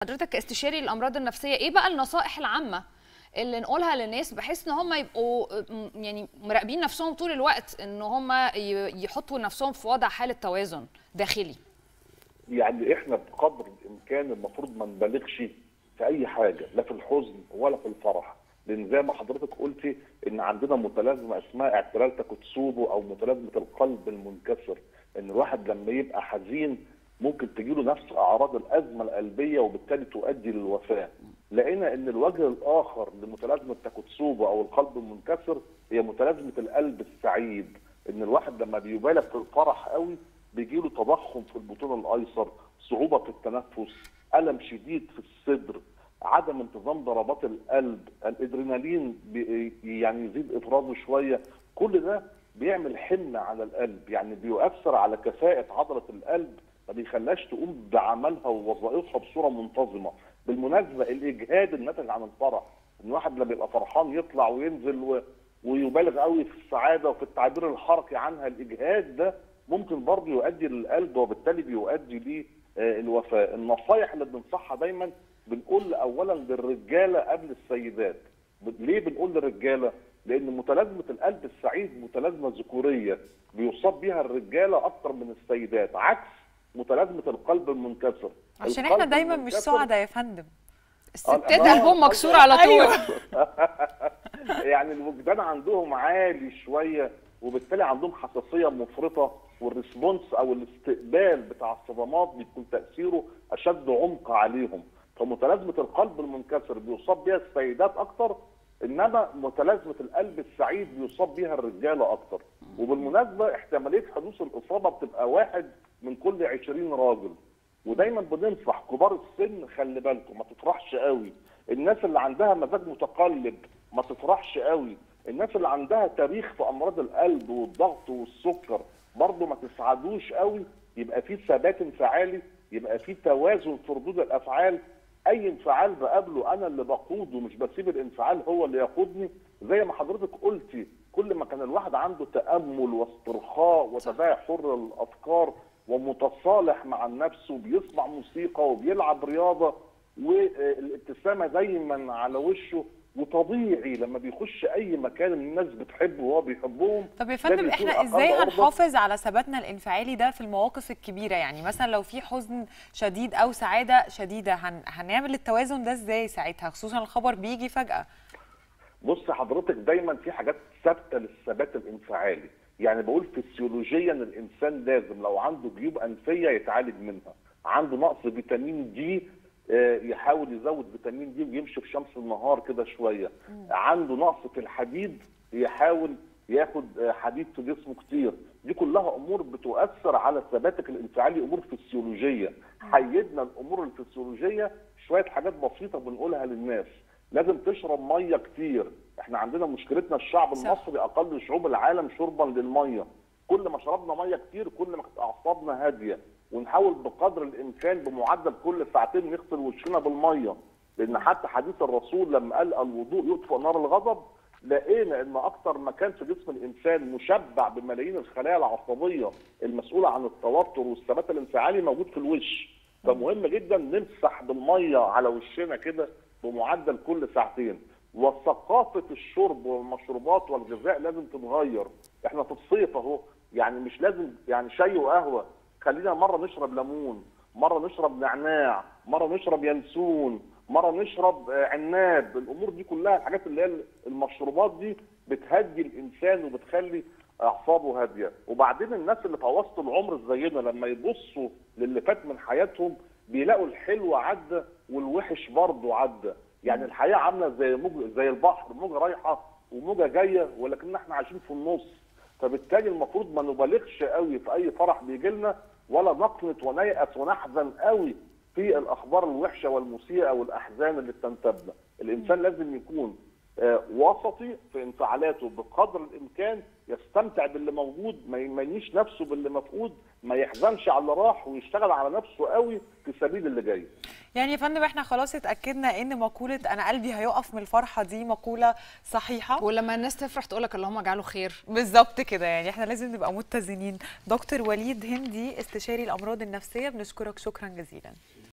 حضرتك كاستشاري الامراض النفسيه ايه بقى النصائح العامه اللي نقولها للناس بحيث ان هم يبقوا م- يعني مراقبين نفسهم طول الوقت ان هم ي- يحطوا نفسهم في وضع حاله توازن داخلي يعني احنا بقدر الامكان المفروض ما نبالغش في اي حاجه لا في الحزن ولا في الفرح لان زي ما حضرتك قلتي ان عندنا متلازمه اسمها اعتلال تاكوتسوبو او متلازمه القلب المنكسر ان الواحد لما يبقى حزين ممكن تجيله نفس اعراض الازمه القلبيه وبالتالي تؤدي للوفاه لقينا ان الوجه الاخر لمتلازمه تاكوتسوبو او القلب المنكسر هي متلازمه القلب السعيد ان الواحد لما بيبالغ في الفرح قوي بيجيله تضخم في البطون الايسر صعوبه في التنفس الم شديد في الصدر عدم انتظام ضربات القلب الادرينالين بي يعني يزيد افرازه شويه كل ده بيعمل حمل على القلب يعني بيؤثر على كفاءه عضله القلب ما بيخليهاش تقوم بعملها ووظائفها بصوره منتظمه بالمناسبه الاجهاد الناتج عن الفرح ان الواحد لما يبقى فرحان يطلع وينزل و... ويبالغ قوي في السعاده وفي التعبير الحركي عنها الاجهاد ده ممكن برضه يؤدي للقلب وبالتالي بيؤدي للوفاه النصايح اللي بننصحها دايما بنقول اولا للرجاله قبل السيدات ليه بنقول للرجاله لان متلازمه القلب السعيد متلازمه ذكوريه بيصاب بيها الرجاله اكتر من السيدات عكس متلازمه القلب المنكسر عشان احنا القلب دايما مش المنكسر- سعداء يا فندم الستات آه، قلبهم مكسور على طول أيوة. يعني الوجدان عندهم عالي شويه وبالتالي عندهم حساسيه مفرطه والريسبونس او الاستقبال بتاع الصدمات بيكون تاثيره اشد عمق عليهم فمتلازمه القلب المنكسر بيصاب بها السيدات اكتر انما متلازمه القلب السعيد بيصاب بها الرجاله اكتر وبالمناسبه احتماليه حدوث الاصابه بتبقى واحد من كل 20 راجل ودايما بننصح كبار السن خلي بالكم ما تفرحش قوي الناس اللي عندها مزاج متقلب ما تفرحش قوي الناس اللي عندها تاريخ في امراض القلب والضغط والسكر برضه ما تسعدوش قوي يبقى في ثبات انفعالي يبقى في توازن في ردود الافعال اي انفعال بقابله انا اللي بقوده مش بسيب الانفعال هو اللي يقودني زي ما حضرتك قلتي كل ما كان الواحد عنده تامل واسترخاء وتباعي حر الافكار ومتصالح مع النفس وبيسمع موسيقى وبيلعب رياضه والابتسامه دايما على وشه وطبيعي لما بيخش اي مكان الناس بتحبه وهو بيحبهم طب يا ده فندم بيكون احنا أقل ازاي عرضة. هنحافظ على ثباتنا الانفعالي ده في المواقف الكبيره يعني مثلا لو في حزن شديد او سعاده شديده هن... هنعمل التوازن ده ازاي ساعتها خصوصا الخبر بيجي فجاه بص حضرتك دايما في حاجات ثابته للثبات الانفعالي يعني بقول فسيولوجيا الانسان لازم لو عنده جيوب انفيه يتعالج منها عنده نقص فيتامين دي آه، يحاول يزود فيتامين دي ويمشي في شمس النهار كده شويه عنده نقص في الحديد يحاول ياخد آه، حديد في جسمه كتير دي كلها امور بتؤثر على ثباتك الانفعالي امور فسيولوجيه حيدنا الامور الفسيولوجيه شويه حاجات بسيطه بنقولها للناس لازم تشرب ميه كتير احنا عندنا مشكلتنا الشعب صح. المصري اقل شعوب العالم شربا للميه كل ما شربنا ميه كتير كل ما كانت اعصابنا هاديه ونحاول بقدر الامكان بمعدل كل ساعتين نغسل وشنا بالميه لان حتى حديث الرسول لما قال الوضوء يطفئ نار الغضب لقينا ان اكتر مكان في جسم الانسان مشبع بملايين الخلايا العصبيه المسؤوله عن التوتر والثبات الانفعالي موجود في الوش فمهم جدا نمسح بالميه على وشنا كده بمعدل كل ساعتين وثقافه الشرب والمشروبات والغذاء لازم تتغير احنا في الصيف اهو يعني مش لازم يعني شاي وقهوه خلينا مره نشرب ليمون مره نشرب نعناع مره نشرب ينسون مره نشرب آه، عناب الامور دي كلها الحاجات اللي هي المشروبات دي بتهدي الانسان وبتخلي اعصابه هاديه وبعدين الناس اللي في وسط العمر زينا لما يبصوا للي فات من حياتهم بيلاقوا الحلو عدى والوحش برضه عدى يعني الحياه عامله زي موج زي البحر موجه رايحه وموجه جايه ولكن احنا عايشين في النص فبالتالي المفروض ما نبالغش قوي في اي فرح بيجي لنا ولا نقنط ونيأس ونحزن قوي في الاخبار الوحشه والمسيئه والاحزان اللي بتنتابنا الانسان لازم يكون آه، وسطي في انفعالاته بقدر الامكان يستمتع باللي موجود ما يمنيش نفسه باللي مفقود ما يحزنش على اللي راح ويشتغل على نفسه قوي في سبيل اللي جاي يعني يا فندم احنا خلاص اتاكدنا ان مقوله انا قلبي هيقف من الفرحه دي مقوله صحيحه ولما الناس تفرح تقول لك اللهم اجعله خير بالظبط كده يعني احنا لازم نبقى متزنين دكتور وليد هندي استشاري الامراض النفسيه بنشكرك شكرا جزيلا